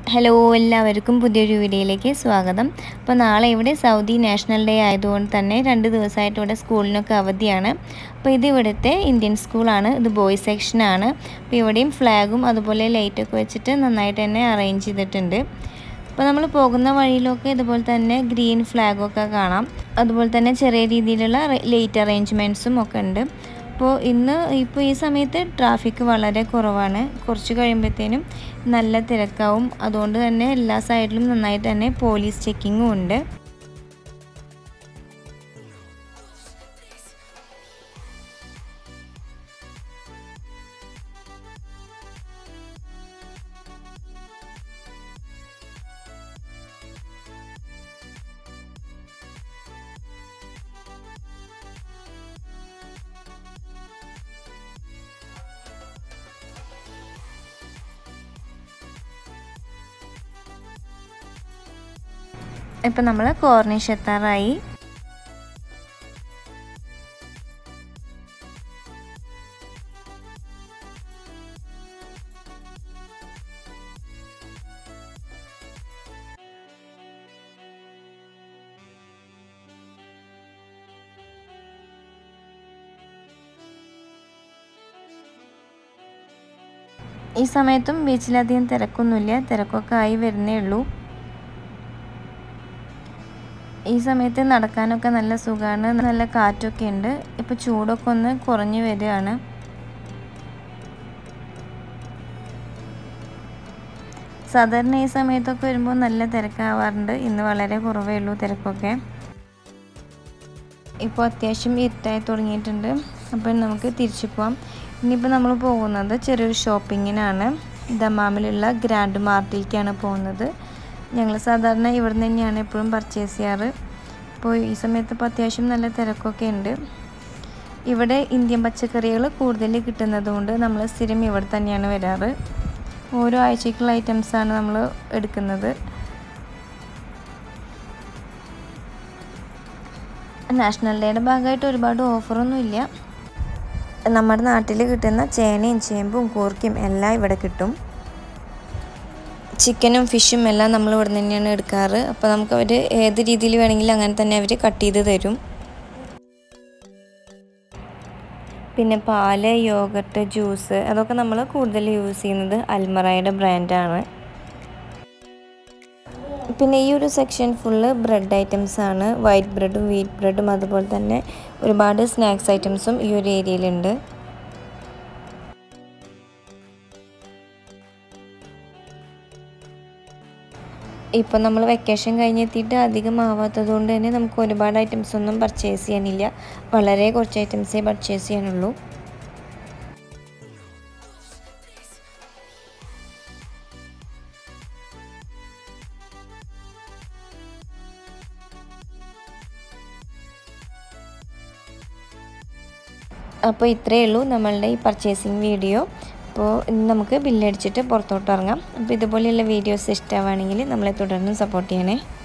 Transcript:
hello എല്ലാവർക്കും പുതിയൊരു വീഡിയോയിലേക്ക് സ്വാഗതം അപ്പോൾ നാളെ ഇവിടെ സൗദി നാഷണൽ ഡേ ആയതുകൊണ്ട് തന്നെ രണ്ട് ദിവസമായിട്ട് ഇവിടെ സ്കൂളിനൊക്കെ അവധിയാണ് അപ്പോൾ ഇത് ഇവിടുത്തെ ഇന്ത്യൻ സ്കൂളാണ് ഇത് ബോയ്സ് സെക്ഷനാണ് അപ്പോൾ ഇവിടെയും ഫ്ലാഗും അതുപോലെ ലൈറ്റൊക്കെ വെച്ചിട്ട് നന്നായിട്ട് തന്നെ അറേഞ്ച് ചെയ്തിട്ടുണ്ട് അപ്പോൾ നമ്മൾ പോകുന്ന വഴിയിലൊക്കെ ഇതുപോലെ തന്നെ ഗ്രീൻ ഫ്ലാഗൊക്കെ കാണാം അതുപോലെ തന്നെ ചെറിയ രീതിയിലുള്ള ലൈറ്റ് അറേഞ്ച്മെൻറ്റ്സും ഒക്കെ ഉണ്ട് അപ്പോൾ ഇന്ന് ഇപ്പോൾ ഈ സമയത്ത് ട്രാഫിക് വളരെ കുറവാണ് കുറച്ച് കഴിയുമ്പോഴത്തേനും നല്ല തിരക്കാവും അതുകൊണ്ട് തന്നെ എല്ലാ സൈഡിലും നന്നായിട്ട് തന്നെ പോലീസ് ചെക്കിങ്ങും ഉണ്ട് ഇപ്പം നമ്മൾ കോർണിഷ് എത്താറായി ഈ സമയത്തും ബീച്ചിലധികം തിരക്കൊന്നുമില്ല തിരക്കൊക്കെ ആയി വരുന്നേ ഉള്ളൂ ഈ സമയത്ത് നടക്കാനൊക്കെ നല്ല സുഖമാണ് നല്ല കാറ്റൊക്കെ ഉണ്ട് ഇപ്പോൾ ചൂടൊക്കെ ഒന്ന് കുറഞ്ഞു വരികയാണ് സാധാരണ ഈ സമയത്തൊക്കെ വരുമ്പോൾ നല്ല തിരക്കാവാറുണ്ട് ഇന്ന് വളരെ കുറവേ ഉള്ളൂ തിരക്കൊക്കെ ഇപ്പോൾ അത്യാവശ്യം ഇരുട്ടായി തുടങ്ങിയിട്ടുണ്ട് അപ്പോൾ നമുക്ക് തിരിച്ചു പോവാം ഇനിയിപ്പോൾ നമ്മൾ പോകുന്നത് ചെറിയൊരു ഷോപ്പിങ്ങിനാണ് ദമാമിലുള്ള ഗ്രാൻഡ് മാർട്ടിലേക്കാണ് പോകുന്നത് ഞങ്ങൾ സാധാരണ ഇവിടെ നിന്ന് തന്നെയാണ് എപ്പോഴും പർച്ചേസ് ചെയ്യാറ് അപ്പോൾ ഈ സമയത്ത് ഇപ്പോൾ അത്യാവശ്യം നല്ല തിരക്കൊക്കെ ഉണ്ട് ഇവിടെ ഇന്ത്യൻ പച്ചക്കറികൾ കൂടുതൽ കിട്ടുന്നത് കൊണ്ട് നമ്മൾ സ്ഥിരം ഇവിടെ തന്നെയാണ് വരാറ് ഓരോ ആഴ്ചക്കുള്ള ഐറ്റംസാണ് നമ്മൾ എടുക്കുന്നത് നാഷണൽ ഡേയുടെ ഭാഗമായിട്ട് ഒരുപാട് ഓഫറൊന്നുമില്ല നമ്മുടെ നാട്ടിൽ കിട്ടുന്ന ചേനയും ചേമ്പും കൂർക്കയും എല്ലാം ഇവിടെ കിട്ടും ചിക്കനും ഫിഷും എല്ലാം നമ്മൾ ഇവിടെ തന്നെയാണ് എടുക്കാറ് അപ്പോൾ നമുക്ക് അവർ ഏത് രീതിയിൽ വേണമെങ്കിലും അങ്ങനെ തന്നെ അവർ കട്ട് ചെയ്ത് തരും പിന്നെ പാല് യോഗട്ട് ജ്യൂസ് അതൊക്കെ നമ്മൾ കൂടുതൽ യൂസ് ചെയ്യുന്നത് അൽമറയുടെ ബ്രാൻഡാണ് പിന്നെ ഈ ഒരു സെക്ഷൻ ഫുള്ള് ബ്രെഡ് ഐറ്റംസ് ആണ് വൈറ്റ് ബ്രെഡും വീറ്റ് ബ്രെഡും അതുപോലെ തന്നെ ഒരുപാട് സ്നാക്സ് ഐറ്റംസും ഈ ഒരു ഏരിയയിലുണ്ട് ഇപ്പം നമ്മൾ വെക്കേഷൻ കഴിഞ്ഞെത്തിയിട്ട് അധികം ആവാത്തത് കൊണ്ട് തന്നെ നമുക്ക് ഒരുപാട് ഐറ്റംസ് ഒന്നും പർച്ചേസ് ചെയ്യാനില്ല വളരെ കുറച്ച് ഐറ്റംസേ പർച്ചേസ് ചെയ്യാനുള്ളൂ അപ്പോൾ ഇത്രയേ ഉള്ളൂ നമ്മളുടെ ഈ പർച്ചേസിങ് വീഡിയോ അപ്പോൾ ഇന്ന് നമുക്ക് ബില്ലടിച്ചിട്ട് പുറത്തോട്ട് ഇറങ്ങാം അപ്പോൾ ഇതുപോലെയുള്ള വീഡിയോസ് ഇഷ്ടമാണെങ്കിൽ നമ്മളെ തുടർന്നും സപ്പോർട്ട് ചെയ്യണേ